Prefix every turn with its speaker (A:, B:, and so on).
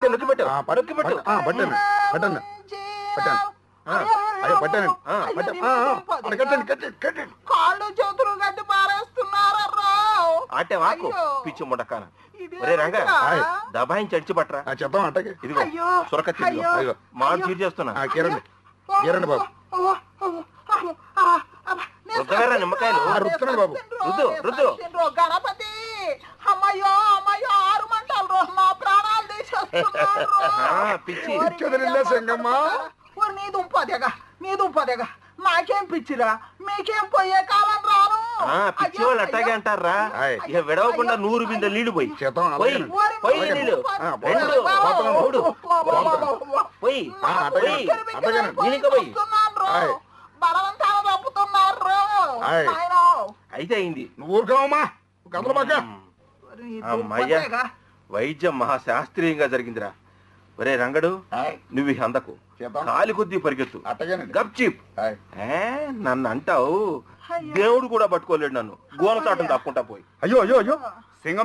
A: నొక్కి నొక్కి పెట్టు
B: ఆ, పట్-
A: నొక్కి పెట్టు
B: పట్- ఆ, పట్టాను పట్టాను పట్టాను ఆ, అయ్యో పట్టాను
A: ఆ,
B: పట్ట- ఆ, ఆ, అక్కడ కట్టండి కట్టండి కట్టండి
C: కాళ్ళు చేతులు గడ్డి పారేస్తున్నారా
A: ఆటే వాకు
C: అయ్యో.
A: పిచ్చి ముడకాన
C: ఇది
A: ఒరే రంగా
B: ఆయ్.
A: దబాయించి అడిచి పట్రా
B: ఆ, చెప్తాం అట్టకి
A: ఇదిగో
C: అయ్యో.
A: సొరకత్తి
C: అయ్యో.
A: ఇదిగో మాడు చీర్ చేస్తున్నా
B: ఆ, కీరండి కీరండి బాబు
A: రుద్దవేరా నిమ్మకాయలు
B: ఆ, రుద్దుతున్నాను బాబు.
A: రుద్దు, రుద్దు.
C: గణపతి అమ్మయ్యో అమ్మయ్యో ఆరు మంటలు రో నా ప్రాణాలు తీసేస్తున్నారు
A: ఆ, పిచ్చి.
C: ఓరి
B: పిచ్చదిరిల్లే సంగమ్మ.
C: ఓరి నీ దుంపదేగా నీ దుంపదేగా నాకేం పిచ్చిరా మీకేం పోయే కాలం రాను
A: ఆ పిచ్చి వాళ్ళు అట్టాగే అంటారా
B: ఆయ్.
A: ఇక విడవకుండా నూరు బిందె నీళ్లు పోయి
B: చేద్దాం
A: పోయి
B: అలాగే
C: ఓరి
A: పోయి
C: ఓరి
A: నీళ్ళు
B: ఆ,
A: రెండు
B: పోతాను.
A: మూడు పోయి
B: ఆ, అట్టగే
A: పోయి
B: అట్టగే
A: నీళ్ళకి పోయి
B: ఆయ్.
C: బలవంతాలు తప్పుతున్నారు
B: ఆయ్.
C: నాయనా.
A: అయితే అయింది
B: నువ్వు ఊరుకోవమ్మా కథలు బాగా
C: ఓరి నీ
A: అమ్మయ్యా
C: దుంపదేగా.
A: వైద్యం మహాశాస్త్రీయంగా జరిగిందిరా ఒరే రంగడు నువ్వు ఈ అందకు
B: చేద్దాం.
A: కాలి కొద్దీ పరిగెత్తు
B: అట్టగేనండి
A: గప్చిప్
B: ఆయ్.
A: ఏ నన్ను అంటావు
C: అయ్యో.
A: దేవుడు కూడా పట్టుకోలేడు నన్ను గోనచాటం తప్పుకుంటా పోయి
B: అయ్యో అయ్యో అయ్యో సింగం